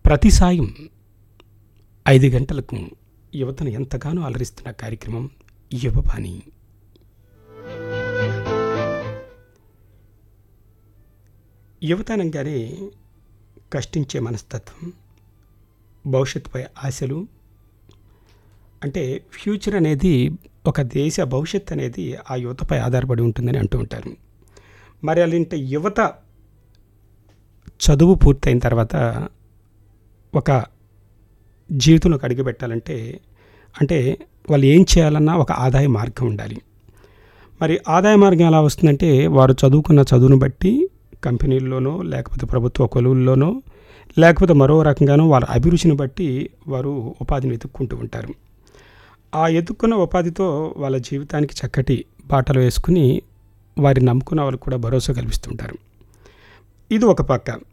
ప్రతి సాయం ఐదు గంటలకు యువతను ఎంతగానో అలరిస్తున్న కార్యక్రమం యువపాని యువత అనగానే కష్టించే మనస్తత్వం భవిష్యత్తుపై ఆశలు అంటే ఫ్యూచర్ అనేది ఒక దేశ భవిష్యత్ అనేది ఆ యువతపై ఆధారపడి ఉంటుందని అంటూ ఉంటారు మరి అలాంటి యువత చదువు పూర్తయిన తర్వాత ఒక జీవితంలోకి అడుగుపెట్టాలంటే అంటే వాళ్ళు ఏం చేయాలన్నా ఒక ఆదాయ మార్గం ఉండాలి మరి ఆదాయ మార్గం ఎలా వస్తుందంటే వారు చదువుకున్న చదువును బట్టి కంపెనీల్లోనో లేకపోతే ప్రభుత్వ కొలువుల్లోనో లేకపోతే మరో రకంగానో వాళ్ళ అభిరుచిని బట్టి వారు ఉపాధిని వెతుక్కుంటూ ఉంటారు ఆ ఎదుక్కున్న ఉపాధితో వాళ్ళ జీవితానికి చక్కటి బాటలు వేసుకుని వారి నమ్ముకున్న వాళ్ళకు కూడా భరోసా కల్పిస్తుంటారు ఇది ఒక పక్క